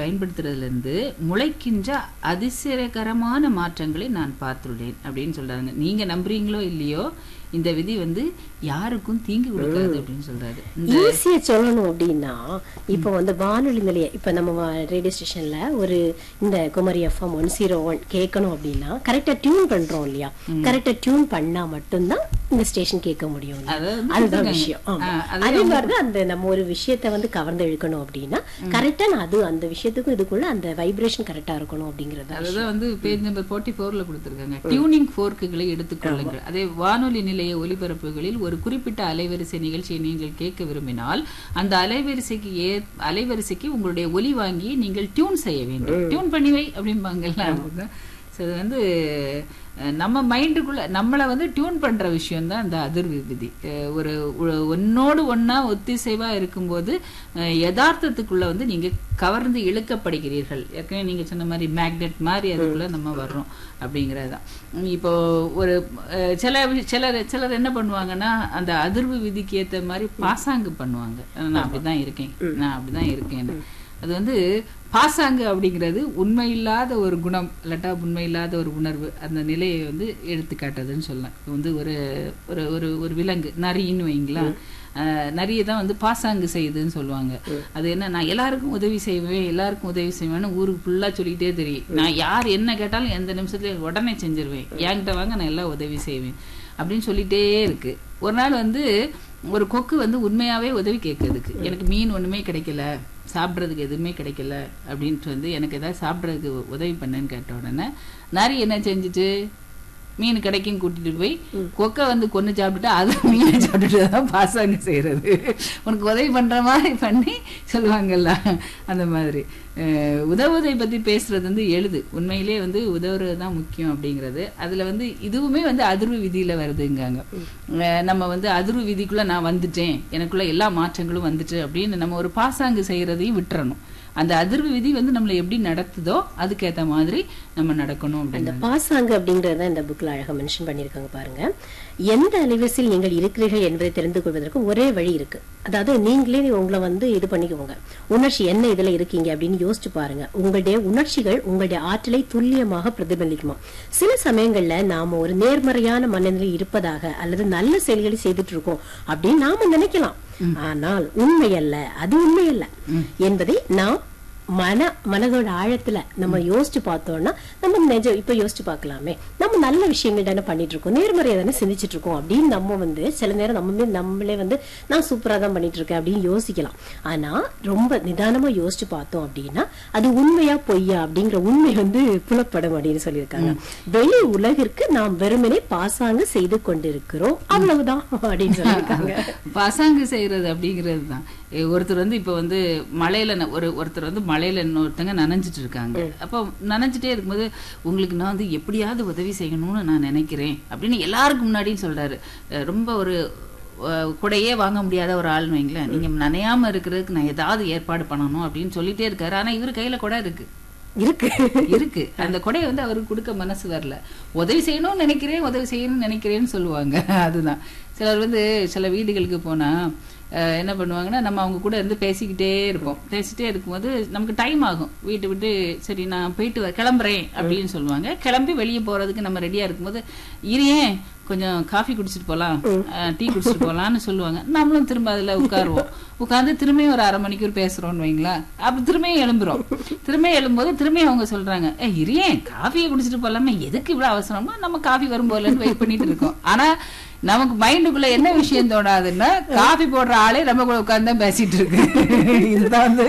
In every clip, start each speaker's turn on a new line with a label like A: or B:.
A: பயன்படுத்துறதுல இருந்து முளைக்கின்ற அதிசயகரமான மாற்றங்களை நான் பார்த்துள்ளேன் அப்படின்னு சொல்றாங்க நீங்க நம்புறீங்களோ இல்லையோ இந்த விதி வந்து யாருக்கும் தீங்கு கொடுக்காது அப்படின்னு சொல்றாரு இந்த
B: ஈஸியா சொல்லணும் அப்படின்னா இப்ப வந்து வானொலி நிலைய இப்ப நம்ம ரேடியோ ஸ்டேஷன்ல ஒரு இந்த Kumari FM one zero one கேட்கணும் அப்படின்னா கரெக்டா டியூன் பண்றோம் இல்லையா கரெக்டா டியூன் பண்ணா மட்டும்தான் இந்த ஸ்டேஷன் கேட்க முடியும் இல்லையா?
A: அதை வந்து
B: அதுதான்
A: கொடுத்துருக்காங்க.
B: விஷயம் ஆமா.
A: ஆ, அதே
B: அதே மாதிரிதான் அந்த நம்ம ஒரு விஷயத்தை வந்து கவர்ந்து இழுக்கணும் அப்படின்னா கரெக்டா அது அந்த விஷயத்துக்கும் இதுக்குள்ள அந்த வைப்ரேஷன் கரெக்டா இருக்கணும் அப்படிங்கறது தான்
A: அதுதான் வந்து பேஜ் நம்பர் ஃபோர்ட்டி ஃபோர்ல கொடுத்துருக்காங்க டியூனிங் ஃபோர்க்குகளை எடுத்துக்கொள்ளுங்கள் அதே வானொலி நிலைய ஒலிபரப்புகளில் ஒரு குறிப்பிட்ட அலைவரிசை நிகழ்ச்சியை நீங்கள் கேட்க விரும்பினால் அந்த அலைவரிசைக்கு ஏ அலைவரிசைக்கு உங்களுடைய ஒலி வாங்கி நீங்கள் டியூன் செய்ய வேண்டும் டியூன் பண்ணி வை அப்படிம்பாங்கல்ல ஸோ அது வந்து அஹ், நம்ம மைண்டுக்குள்ள நம்மளை வந்து டியூன் பண்ற விஷயம் தான் இந்த அதிர்வு விதி அஹ், ஒரு ஒ- ஒன்னோடு ஒண்ணா ஒத்திசைவா இருக்கும்போது அஹ், யதார்த்தத்துக்குள்ள வந்து நீங்க கவர்ந்து இழுக்கப்படுகிறீர்கள் ஏற்கனவே நீங்க சொன்ன மாதிரி மேக்னெட் மாதிரி அதுக்குள்ள நம்ம வர்றோம் அப்படிங்கிறது தான் உம், இப்போ ஒரு அஹ், சில வி- சிலர் சிலர் என்ன பண்ணுவாங்கன்னா அந்த அதிர்வு விதிக்கு ஏத்த மாதிரி பாசாங்கு பண்ணுவாங்க நான் அப்படிதான் இருக்கேன் நான் அப்படிதான் இருக்கேன்னு அது வந்து பாசாங்கு அப்படிங்கிறது உண்மையில்லாத ஒரு குணம் இல்லாட்டா உண்மையில்லாத ஒரு உணர்வு அந்த நிலையை வந்து எடுத்து காட்டுறதுன்னு சொல்லலாம் இப்போ வந்து ஒரு ஒரு ஒரு ஒரு விலங்கு நரின்னு வைங்களேன் அஹ், நரியை தான் வந்து பாசாங்கு செய்யுதுன்னு சொல்லுவாங்க அது என்ன நான் எல்லாருக்கும் உதவி செய்வேன் எல்லாருக்கும் உதவி செய்வேன்னு ஊருக்கு ஃபுல்லா சொல்லிக்கிட்டே தெரியும் நான் யார் என்ன கேட்டாலும் எந்த நிமிஷத்துல உடனே செஞ்சிருவேன் என்கிட்ட வாங்க நான் எல்லாம் உதவி செய்வேன் அப்படின்னு சொல்லிட்டே இருக்கு ஒரு நாள் வந்து ஒரு கொக்கு வந்து உண்மையாவே உதவி கேட்கறதுக்கு எனக்கு மீன் ஒண்ணுமே கிடைக்கல சாப்பிட்றதுக்கு எதுவுமே கிடைக்கல அப்படின்ட்டு வந்து எனக்கு ஏதாவது சாப்பிட்றதுக்கு உதவி பண்ணுன்னு கேட்ட உடனே நரி என்ன செஞ்சுட்டு மீன் கிடைக்கும் கூட்டிட்டு போய் கொக்கை வந்து கொன்னு சாப்பிட்டுட்டு அது மீனை சாப்பிட்டுட்டு தான் பாசாங்க செய்யறது உனக்கு உதவி பண்ற மாதிரி பண்ணி சொல்லுவாங்கல்ல அந்த மாதிரி அஹ் உதவுவதை பத்தி பேசுறது வந்து எழுது உண்மையிலேயே வந்து உதவுறது தான் முக்கியம் அப்படிங்கிறது அதுல வந்து இதுவுமே வந்து அதிர்வு விதியில வருதுங்காங்க அஹ் நம்ம வந்து அதிர்வு விதிக்குள்ள நான் வந்துட்டேன் எனக்குள்ள எல்லா மாற்றங்களும் வந்துட்டு அப்படின்னு நம்ம ஒரு பாசாங்கு செய்யறதையும் விட்டுறணும் அந்த அதிர்வு விதி வந்து நம்மளை எப்படி நடத்துதோ அதுக்கேத்த மாதிரி நம்ம நடக்கணும்
B: அந்த
A: அப்படின்னு
B: பாசாங்கு அப்படிங்கறத இந்த புக்ல அழகா மென்ஷன் பண்ணிருக்காங்க பாருங்க எந்த அலைவரிசையில் நீங்கள் இருக்கிறீர்கள் என்பதை தெரிந்து கொள்வதற்கு ஒரே வழி இருக்கு அதாவது நீங்களே உங்களை வந்து இது பண்ணிக்குவோங்க உணர்ச்சி என்ன இதுல இருக்கீங்க அப்படின்னு யோசிச்சு பாருங்க உங்களுடைய உணர்ச்சிகள் உங்களுடைய ஆற்றலை துல்லியமாக பிரதிபலிக்குமா சில சமயங்கள்ல நாம ஒரு நேர்மறையான மனநிலையில் இருப்பதாக அல்லது நல்ல செயல்களை செய்துட்டு இருக்கோம் அப்படின்னு நாம நினைக்கலாம் ஆனால் உண்மை அல்ல அது உண்மை அல்ல என்பதை நாம் மன மனதோட ஆழத்துல நம்ம யோசிச்சு பார்த்தோம்னா நம்ம நிஜம் இப்ப யோசிச்சு பார்க்கலாமே நம்ம நல்ல விஷயங்கள் தானே பண்ணிட்டு இருக்கோம் நேர்மறையா தானே சிந்திச்சிட்டு இருக்கோம் அப்படின்னு நம்ம வந்து சில நேரம் நம்ம மீது நம்மளே வந்து நான் சூப்பரா தான் பண்ணிட்டு இருக்கேன் அப்படின்னு யோசிக்கலாம் ஆனா ரொம்ப நிதானமா யோசிச்சு பார்த்தோம் அப்படின்னா அது உண்மையா பொய்யா அப்படிங்கிற உண்மை வந்து புலப்படும் அப்படின்னு சொல்லியிருக்காங்க வெளி உலகிற்கு நாம் வெறுமனே பாசாங்கு செய்து கொண்டிருக்கிறோம் அவ்வளவுதான் அப்படின்னு சொல்லியிருக்காங்க
A: பசங்க செய்யறது அப்படிங்கிறது தான் எ- ஒருத்தர் வந்து இப்ப வந்து மலையில ந- ஒரு ஒருத்தர் வந்து மலையில இன்னொருத்தங்க நனைஞ்சிட்டு இருக்காங்க அப்போ நனைஞ்சிட்டே இருக்கும்போது உங்களுக்கு நான் வந்து எப்படியாவது உதவி செய்யணும்னு நான் நினைக்கிறேன் அப்படின்னு எல்லாருக்கும் முன்னாடியும் சொல்றாரு அஹ் ரொம்ப ஒரு அஹ், குடையே வாங்க முடியாத ஒரு ஆள்னு வைங்களேன் நீங்க நனையாம இருக்கிறதுக்கு நான் ஏதாவது ஏற்பாடு பண்ணணும் அப்படின்னு சொல்லிட்டே இருக்காரு ஆனா இவர் கையில குடை இருக்கு
B: இருக்கு
A: இருக்கு அந்த கொடையை வந்து அவருக்கு கொடுக்க மனசு வரல உதவி செய்யணும்னு நினைக்கிறேன் உதவி செய்யணும்னு நினைக்கிறேன்னு சொல்லுவாங்க அதுதான் சிலர் வந்து சில வீடுகளுக்கு போனா அஹ், என்ன பண்ணுவாங்கன்னா நம்ம அவங்க கூட இருந்து பேசிக்கிட்டே இருப்போம் பேசிட்டே இருக்கும்போது நமக்கு டைம் ஆகும் வீட்டை விட்டு சரி நான் போயிட்டு வ- கிளம்புறேன் அப்படின்னு சொல்லுவாங்க கிளம்பி வெளியே போறதுக்கு நம்ம ரெடியா இருக்கும்போது இரியேன் கொஞ்சம் காஃபி குடிச்சிட்டு போலாம் அஹ், டீ குடிச்சிட்டு போலாம்னு சொல்லுவாங்க நம்மளும் திரும்ப அதுல உட்காருவோம் உட்கார்ந்து திரும்பியும் ஒரு அரை மணிக்கூர் பேசுறோம்னு வைங்களா அப்ப திரும்பியும் எழும்புறோம் திரும்பியும் எழும்போது திரும்பியும் அவங்க சொல்றாங்க ஏ இரியேன் காஃபியை குடிச்சிட்டு போலாமே எதுக்கு இவ்வளவு அவசரமா நம்ம காஃபி வரும்போதுல வெயிட் பண்ணிட்டு இருக்கோம் ஆனா நமக்கு மைண்டுக்குள்ள என்ன விஷயம் தோணாதுன்னா காஃபி போடுற ஆளே நம்ம கூட உட்கார்ந்து தான் பேசிட்டு இருக்கு இதுதான் வந்து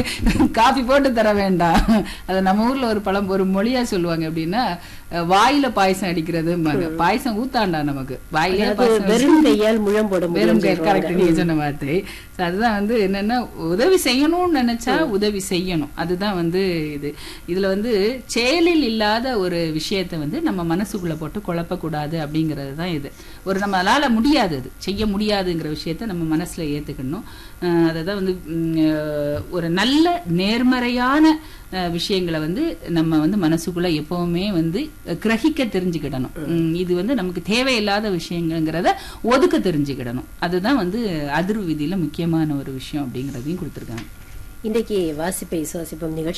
A: காஃபி போட்டு தர வேண்டாம் அது நம்ம ஊர்ல ஒரு பழம் ஒரு மொழியா சொல்லுவாங்க அப்படின்னா அஹ், வாயில பாயசம் அடிக்கிறதும்பாங்க பாயசம் ஊத்தாண்டா நமக்கு வாயிலே
B: அதாவது
A: பாயசம்
B: வெறும் கையால் முழம் போட
A: வெறும்
B: முடியும்
A: கரெக்ட் நீங்க சொன்ன வார்த்தை So அதுதான் வந்து என்னன்னா உதவி செய்யணும்னு நினைச்சா உதவி செய்யணும் அதுதான் வந்து இது இதுல வந்து செயலில் இல்லாத ஒரு விஷயத்தை வந்து நம்ம மனசுக்குள்ள போட்டு குழப்பக்கூடாது அப்படிங்கிறது தான் இது ஒரு நம்மளால முடியாது அது செய்ய முடியாதுங்கிற விஷயத்த நம்ம மனசுல ஏத்துக்கணும் அஹ் அதுதான் வந்து உம், அஹ், ஒரு நல்ல நேர்மறையான அஹ், விஷயங்களை வந்து நம்ம வந்து மனசுக்குள்ள எப்பவுமே வந்து கிரகிக்க தெரிஞ்சுக்கிடணும் உம், இது வந்து நமக்கு தேவையில்லாத விஷயங்கிறத ஒதுக்க தெரிஞ்சுக்கிடணும் அதுதான் வந்து அதிர்வு விதியில முக்கியமான ஒரு விஷயம் அப்படிங்கிறதையும் கொடுத்துருக்காங்க
B: இன்றைக்கு வாசிப்பை சுவாசிப்போம் நிகழ்ச்சி